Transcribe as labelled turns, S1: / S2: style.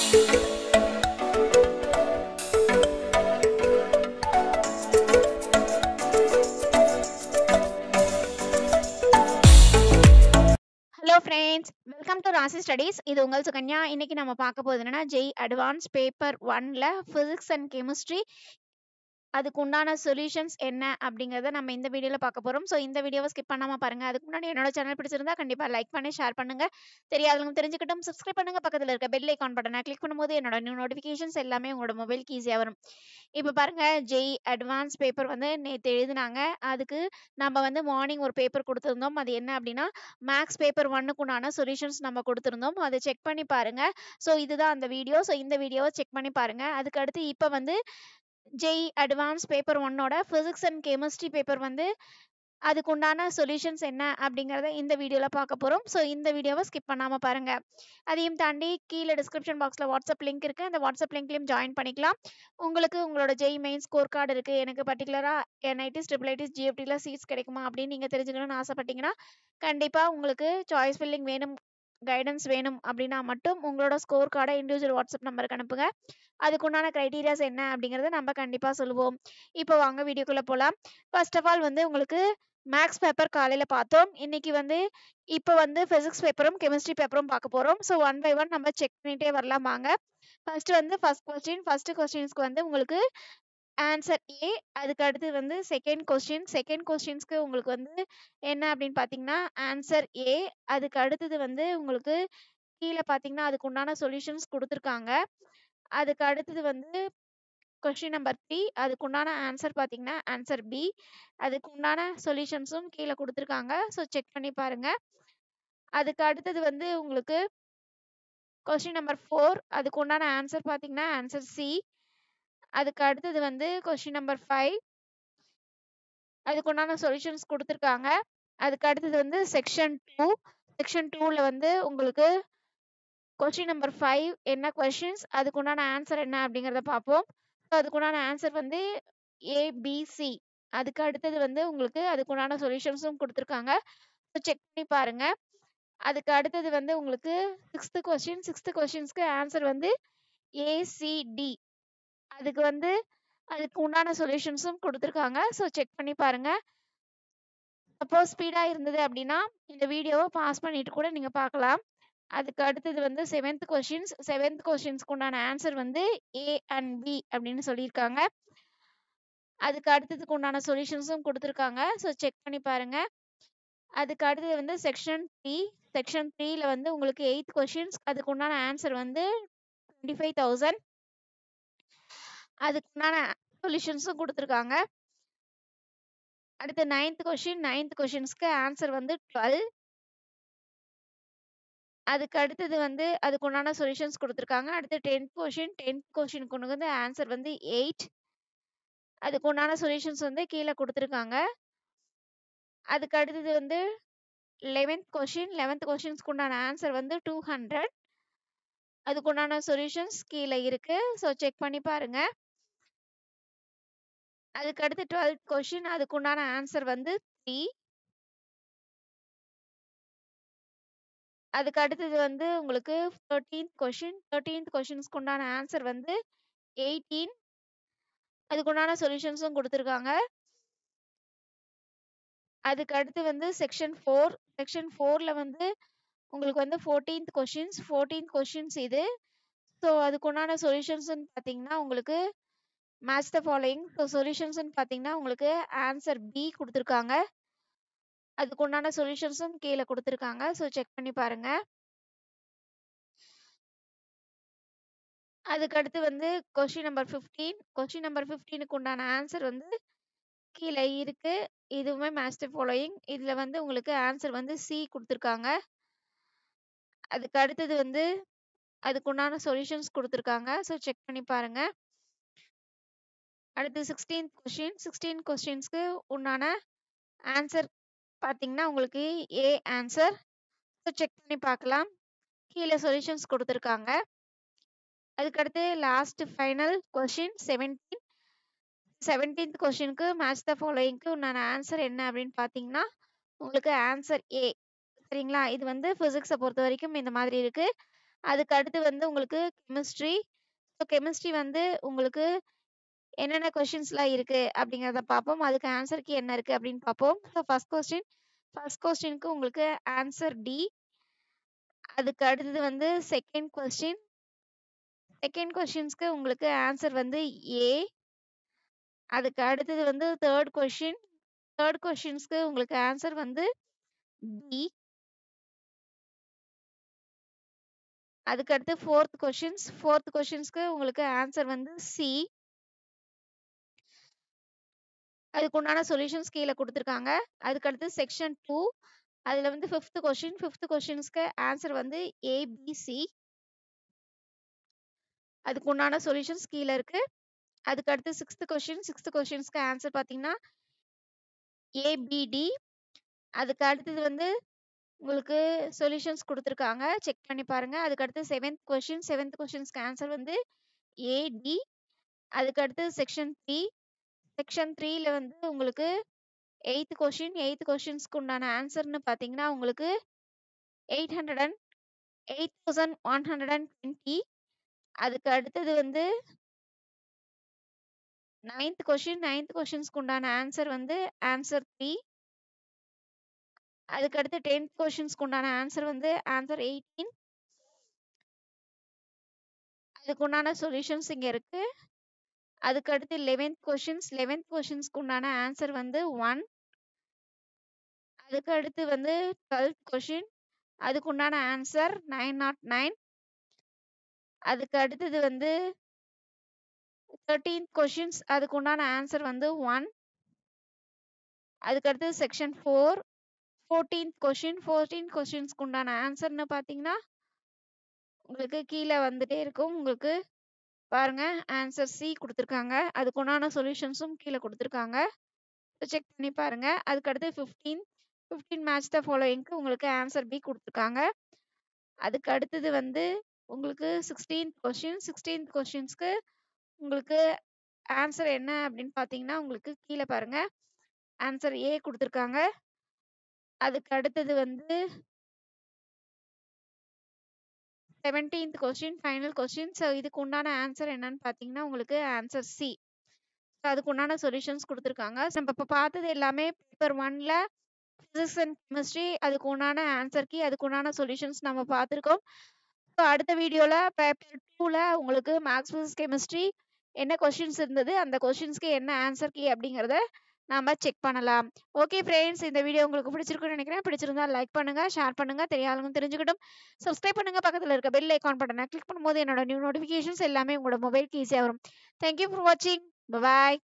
S1: hello friends welcome to Rasi studies இது உங்கள் சுகன்யா இன்னைக்கு நம்ம பார்க்க போகுது என்னன்னா ஜெய் அட்வான்ஸ் பேப்பர் ஒன்ல ஃபிசிக்ஸ் அண்ட் கெமிஸ்ட்ரி அதுக்கு உண்டான சொல்யூஷன்ஸ் என்ன அப்படிங்கிறத நம்ம இந்த வீடியோவில் பார்க்க போகிறோம் ஸோ இந்த வீடியோவை ஸ்கிப் பண்ணாமல் பாருங்க அதுக்கு முன்னாடி என்னோட சேனல் பிடிச்சிருந்தா கண்டிப்பாக லைக் பண்ணி ஷேர் பண்ணுங்க தெரியாதவங்க தெரிஞ்சுக்கிட்டும் சப்ஸ்கிரைப் பண்ணுங்க பக்கத்தில் இருக்க பெல் ஐக்கான் பட்டனை கிளிக் பண்ணும்போது என்னோட நியூ நோட்டிஃபிகேஷன்ஸ் எல்லாமே உங்களோட மொபைலுக்கு ஈஸியாக வரும் இப்போ பாருங்க ஜெய் அட்வான்ஸ் பேப்பர் வந்து நேற்று எழுதினாங்க அதுக்கு நம்ம வந்து மார்னிங் ஒரு பேப்பர் கொடுத்துருந்தோம் அது என்ன அப்படின்னா மேக்ஸ் பேப்பர் ஒன்னுக்கு உண்டான சொல்யூஷன்ஸ் நம்ம கொடுத்துருந்தோம் அதை செக் பண்ணி பாருங்க ஸோ இதுதான் அந்த வீடியோ ஸோ இந்த வீடியோவை செக் பண்ணி பாருங்க அதுக்கு அடுத்து இப்போ வந்து ஜெய் அட்வான்ஸ் பேப்பர் ஒன்னோட ஃபிசிக்ஸ் அண்ட் கெமிஸ்ட்ரி பேப்பர் வந்து அதுக்கு உண்டான சொல்யூஷன்ஸ் என்ன அப்படிங்கிறத இந்த வீடியோவில் பார்க்க போகிறோம் ஸோ இந்த வீடியோவை ஸ்கிப் பண்ணாமல் பாருங்க அதையும் தாண்டி கீழே டிஸ்கிரிப்ஷன் பாக்ஸில் வாட்ஸ்அப் லிங்க் இருக்குது அந்த வாட்ஸ்அப் லிங்க்லையும் ஜாயின் பண்ணிக்கலாம் உங்களுக்கு உங்களோட ஜெய் மெயின் ஸ்கோர் கார்டு இருக்குது எனக்கு பர்டிகுலராக என்ஐடிஸ் ட்ரிபிள் ஜிஎஃப்டியில் சீட்ஸ் கிடைக்குமா அப்படின்னு நீங்கள் தெரிஞ்சுக்கணும்னு ஆசைப்பட்டீங்கன்னா கண்டிப்பாக உங்களுக்கு சாய்ஸ் ஃபில்லிங் வேணும் கைடன்ஸ் வேணும் அப்படின்னா மட்டும் உங்களோட ஸ்கோர் கார்டை இண்டிவிஜுவல் வாட்ஸ்அப் நம்பருக்கு அனுப்புங்க அதுக்குண்டான க்ரைட்டீரியாஸ் என்ன அப்படிங்கிறத நம்ம கண்டிப்பாக சொல்லுவோம் இப்போ வாங்க வீடியோக்குள்ளே போகலாம் ஃபர்ஸ்ட் ஆஃப் ஆல் வந்து உங்களுக்கு மேக்ஸ் பேப்பர் காலையில் பார்த்தோம் இன்னைக்கு வந்து இப்போ வந்து ஃபிசிக்ஸ் பேப்பரும் கெமிஸ்ட்ரி பேப்பரும் பார்க்க போகிறோம் ஸோ ஒன் பை ஒன் நம்ம செக் பண்ணிகிட்டே வரலாம் வாங்க ஃபர்ஸ்ட் வந்து ஃபர்ஸ்ட் கொஸ்டின் ஃபர்ஸ்ட் கொஸ்டின்ஸ்க்கு வந்து உங்களுக்கு ஆன்சர் ஏ அதுக்கு அடுத்து வந்து செகண்ட் கொஸ்டின் செகண்ட் கொஸ்டின்ஸ்க்கு உங்களுக்கு வந்து என்ன அப்படின்னு பார்த்தீங்கன்னா ஆன்சர் ஏ அதுக்கு அடுத்தது வந்து உங்களுக்கு கீழே பார்த்தீங்கன்னா அதுக்கு உண்டான சொல்யூஷன்ஸ் கொடுத்துருக்காங்க அதுக்கு அடுத்தது வந்து கொஸ்டின் நம்பர் த்ரீ அதுக்கு உண்டான ஆன்சர் பார்த்தீங்கன்னா ஆன்சர் பி அதுக்கு உண்டான சொல்யூஷன்ஸும் கீழே கொடுத்துருக்காங்க ஸோ செக் பண்ணி பாருங்க அதுக்கு அடுத்தது வந்து உங்களுக்கு கொஸ்டின் நம்பர் ஃபோர் அதுக்கு உண்டான ஆன்சர் பார்த்தீங்கன்னா ஆன்சர் சி அதுக்கு அடுத்தது வந்து கொஸ்டின் நம்பர் ஃபைவ் அதுக்கு உண்டான சொல்யூஷன்ஸ் கொடுத்துருக்காங்க அதுக்கு அடுத்தது வந்து செக்ஷன் டூ செக்ஷன் டூவில் வந்து உங்களுக்கு கொஸ்டின் நம்பர் ஃபைவ் என்ன கொஷின்ஸ் அதுக்கு உண்டான ஆன்சர் என்ன அப்படிங்கிறத பார்ப்போம் ஸோ அதுக்கு உண்டான ஆன்சர் வந்து ஏபிசி அதுக்கு அடுத்தது வந்து உங்களுக்கு அதுக்கு உண்டான சொல்யூஷன்ஸும் கொடுத்துருக்காங்க ஸோ செக் பண்ணி பாருங்க அதுக்கு அடுத்தது வந்து உங்களுக்கு சிக்ஸ்த்து கொஸ்டின் சிக்ஸ்த்து கொஸ்டின்ஸ்க்கு ஆன்சர் வந்து ஏசிடி அதுக்கு வந்து அதுக்கு உண்டான சொல்யூஷன்ஸும் கொடுத்துருக்காங்க ஸோ செக் பண்ணி பாருங்க சப்போஸ் ஸ்பீடாக இருந்தது அப்படின்னா இந்த வீடியோவை பாஸ் பண்ணிட்டு கூட நீங்கள் பார்க்கலாம் அதுக்கு அடுத்தது வந்து செவன்த் கொஷின்ஸ் செவன்த் கொஷின்ஸ்க்கு உண்டான ஆன்சர் வந்து ஏ அண்ட் பி அப்படின்னு சொல்லியிருக்காங்க அதுக்கு அடுத்ததுக்கு உண்டான சொல்யூஷன்ஸும் கொடுத்துருக்காங்க ஸோ செக் பண்ணி பாருங்க அதுக்கு அடுத்தது வந்து செக்ஷன் த்ரீ செக்ஷன் த்ரீல வந்து உங்களுக்கு எயித் கொஷின்ஸ் அதுக்கு உண்டான ஆன்சர் வந்து டுவெண்ட்டி ஃபைவ் தௌசண்ட் அதுக்கு உண்டான சொல்யூஷன்ஸும் கொடுத்துருக்காங்க அடுத்து நைன்த் கொஷின் நைன்த் கொஷின்ஸ்க்கு ஆன்சர் வந்து டுவெல் அதுக்கு அடுத்தது வந்து அதுக்கு உண்டான சொல்யூஷன்ஸ் கொடுத்துருக்காங்க அடுத்து டென்த் கொஷின் டென்த் கொஷினுக்கு ஒன்று வந்து ஆன்சர் வந்து எயிட் அதுக்கு உண்டான சொல்யூஷன்ஸ் வந்து கீழே கொடுத்துருக்காங்க அதுக்கு அடுத்தது வந்து லெவன்த் கொஷின் லெவன்த் கொஷின்ஸ்க்கு உண்டான ஆன்சர் வந்து டூ ஹண்ட்ரட் அதுக்கு உண்டான சொல்யூஷன்ஸ் கீழே இருக்கு ஸோ செக் பண்ணி பாருங்க அதுக்கு அடுத்து டுவெல்த் கொஷின் அதுக்கு உண்டான ஆன்சர் வந்து த்ரீ அதுக்கு அடுத்தது வந்து உங்களுக்கு தேர்ட்டீன்த் கொஷின் தேர்ட்டீன்த் கொஷின்ஸ்க்கு உண்டான ஆன்சர் வந்து எயிட்டீன் அதுக்கு உண்டான சொல்யூஷன்ஸும் கொடுத்துருக்காங்க அதுக்கு அடுத்து வந்து செக்ஷன் ஃபோர் செக்ஷன் ஃபோரில் வந்து உங்களுக்கு வந்து ஃபோர்டீன்த் கொஷின்ஸ் ஃபோர்டீன்த் கொஷின்ஸ் இது ஸோ அதுக்கு உண்டான சொல்யூஷன்ஸ்னு பார்த்தீங்கன்னா உங்களுக்கு மேட்ச் த ஃபாலோயிங் ஸோ சொல்யூஷன்ஸ்னு பார்த்தீங்கன்னா உங்களுக்கு ஆன்சர் பி கொடுத்துருக்காங்க அதுக்கு உண்டான சொல்யூஷன்ஸும் கீழே கொடுத்துருக்காங்க ஸோ செக் பண்ணி பாருங்க அதுக்கு அடுத்து வந்து question number fifteen question number ஃபிஃப்டீனுக்கு உண்டான ஆன்சர் வந்து கீழே இருக்கு இதுவுமே மேட்ச் த ஃபாலோயிங் இதில் வந்து உங்களுக்கு ஆன்சர் வந்து சி கொடுத்துருக்காங்க அதுக்கு அடுத்தது வந்து அதுக்கு உண்டான சொல்யூஷன்ஸ் கொடுத்துருக்காங்க ஸோ செக் பண்ணி பாருங்க அடுத்து சிக்ஸ்டீன்த் கொஸ்டின் சிக்ஸ்டீன் கொஸ்டின்ஸ்க்கு உண்டான ஆன்சர் பார்த்தீங்கன்னா உங்களுக்கு ஏ ஆன்சர் ஸோ செக் பண்ணி பார்க்கலாம் கீழே சொல்யூஷன்ஸ் கொடுத்துருக்காங்க அதுக்கடுத்து last final question seventeen seventeenth கொஷினுக்கு மேட்ச் த ஃபாலோயிங்க்கு உண்டான ஆன்சர் என்ன அப்படின்னு பார்த்தீங்கன்னா உங்களுக்கு ஆன்சர் ஏ சரிங்களா இது வந்து ஃபிசிக்ஸை பொறுத்த வரைக்கும் இந்த மாதிரி இருக்கு அதுக்கு அடுத்து வந்து உங்களுக்கு கெமிஸ்ட்ரி ஸோ கெமிஸ்ட்ரி வந்து உங்களுக்கு என்னென்ன கொஷின்ஸ்லாம் இருக்கு அப்படிங்கிறத பார்ப்போம் அதுக்கு ஆன்சர் கீ என்ன இருக்கு அப்படின்னு பார்ப்போம் ஸோ ஃபர்ஸ்ட் கொஸ்டின் ஃபர்ஸ்ட் கொஸ்டினுக்கு உங்களுக்கு ஆன்சர் டி அதுக்கு அடுத்தது வந்து செகண்ட் கொஸ்டின் செகண்ட் கொஸ்டின்ஸ்க்கு உங்களுக்கு ஆன்சர் வந்து ஏ அதுக்கு அடுத்தது வந்து தேர்ட் கொஸ்டின் தேர்ட் கொஸ்டின்ஸ்க்கு உங்களுக்கு ஆன்சர் வந்து பி அதுக்கு அடுத்து ஃபோர்த் கொஷின்ஸ் ஃபோர்த் கொஷின்ஸ்க்கு உங்களுக்கு ஆன்சர் வந்து சி அதுக்கு உண்டான சொல்யூஷன்ஸ் கீழே கொடுத்துருக்காங்க அதுக்கு அடுத்து செக்ஷன் டூ அதில் வந்து ஃபிஃப்த் கொஷின் ஃபிஃப்த் கொஷின்ஸ்க்கு ஆன்சர் வந்து ஏபிசி அதுக்கு உண்டான சொல்யூஷன்ஸ் கீழே இருக்கு அதுக்கு அடுத்து சிக்ஸ்த் கொஷின் சிக்ஸ்த் கொஷின்ஸ்க்கு ஆன்சர் பார்த்தீங்கன்னா ஏபிடி அதுக்கு அடுத்தது வந்து உங்களுக்கு சொல்யூஷன்ஸ் கொடுத்துருக்காங்க செக் பண்ணி பாருங்க அதுக்கு அடுத்து செவன்த் கொஷின் செவன்த் கொஷின்ஸ்க்கு ஆன்சர் வந்து ஏடி அதுக்கு அடுத்து செக்ஷன் த்ரீ செக்ஷன் த்ரீல வந்து உங்களுக்கு எயித் கொஷின் எயித் கொஷின்ஸ்க்கு உண்டான ஆன்சர்னு பார்த்தீங்கன்னா உங்களுக்கு eight hundred and eight thousand one hundred and twenty அதுக்கு அடுத்தது வந்து நைன்த் கொஷின் நைன்த் கொஷின்ஸ்க்கு உண்டான ஆன்சர் வந்து ஆன்சர் த்ரீ அதுக்கு அடுத்து டென்த் கொஷின்ஸ்க்கு உண்டான ஆன்சர் வந்து ஆன்சர் எயிட்டீன் அதுக்கு உண்டான சொல்யூஷன்ஸ் இங்கே இருக்கு அதுக்கு அடுத்து லெவன்த் கொஷின்ஸ் லெவன்த் கொஷின்ஸ்க்கு உண்டான ஆன்சர் வந்து ஒன் அதுக்கு அடுத்து வந்து டுவெல்த் கொஷின் அதுக்கு உண்டான ஆன்சர் நைன் நாட் நைன் அதுக்கு அடுத்தது வந்து தேர்ட்டீன்த் கொஷின்ஸ் அதுக்கு உண்டான ஆன்சர் வந்து ஒன் அதுக்கு அடுத்து section four fourteenth question fourteen கொஷின்ஸ்க்கு உண்டான ஆன்சர்னு பார்த்தீங்கன்னா உங்களுக்கு கீழே வந்துட்டே இருக்கும் உங்களுக்கு பாருங்க ஆன்சர் சி கொடுத்துருக்காங்க அதுக்கு உண்டான சொல்யூஷன்ஸும் கீழே கொடுத்துருக்காங்க செக் பண்ணி பாருங்க அதுக்கு அடுத்து ஃபிஃப்டீன் ஃபிஃப்டீன் மேட்ச் த ஃபாலோயிங்க்கு உங்களுக்கு ஆன்சர் பி கொடுத்துருக்காங்க அதுக்கு அடுத்தது வந்து உங்களுக்கு சிக்ஸ்டீன்த் கொஷின் சிக்ஸ்டீன்த் கொஷின்ஸ்க்கு உங்களுக்கு ஆன்சர் என்ன அப்படின்னு பார்த்தீங்கன்னா உங்களுக்கு கீழே பாருங்க ஆன்சர் ஏ கொடுத்துருக்காங்க அதுக்கு அடுத்தது வந்து seventeenth question final question so இதுக்கு உண்டான ஆன்சர் என்னன்னு பார்த்தீங்கன்னா உங்களுக்கு ஆன்சர் சி ஸோ அதுக்கு உண்டான சொல்யூஷன்ஸ் கொடுத்துருக்காங்க நம்ம இப்போ பார்த்தது எல்லாமே பேப்பர் ஒன்ல ஃபிசிக்ஸ் அண்ட் கெமிஸ்ட்ரி அதுக்கு உண்டான ஆன்சர் கீ அதுக்கு உண்டான சொல்யூஷன்ஸ் நம்ம பார்த்துருக்கோம் ஸோ அடுத்த வீடியோவில் பேப்பர் டூவில் உங்களுக்கு மேக்ஸ் ஃபிசிக்ஸ் கெமிஸ்ட்ரி என்ன கொஷின்ஸ் இருந்தது அந்த கொஷின்ஸ்க்கு என்ன ஆன்சர் கீ அப்படிங்கிறத நாம செக் பண்ணலாம் ஓகே ஃப்ரெண்ட்ஸ் இந்த வீடியோ உங்களுக்கு பிடிச்சிருக்குன்னு நினைக்கிறேன் பிடிச்சிருந்தா லைக் பண்ணுங்க ஷேர் பண்ணுங்க தெரியாதவங்க தெரிஞ்சுக்கிட்டும் சப்ஸ்கிரைப் பண்ணுங்க பக்கத்தில் இருக்க பெல் ஐக்கான் பட்டனை கிளிக் பண்ணும்போது என்னோட நியூ நோட்டிஃபிகேஷன்ஸ் எல்லாமே உங்களோட மொபைலுக்கு ஈஸியாக வரும் தேங்க்யூ ஃபார் வாட்சிங் பாய்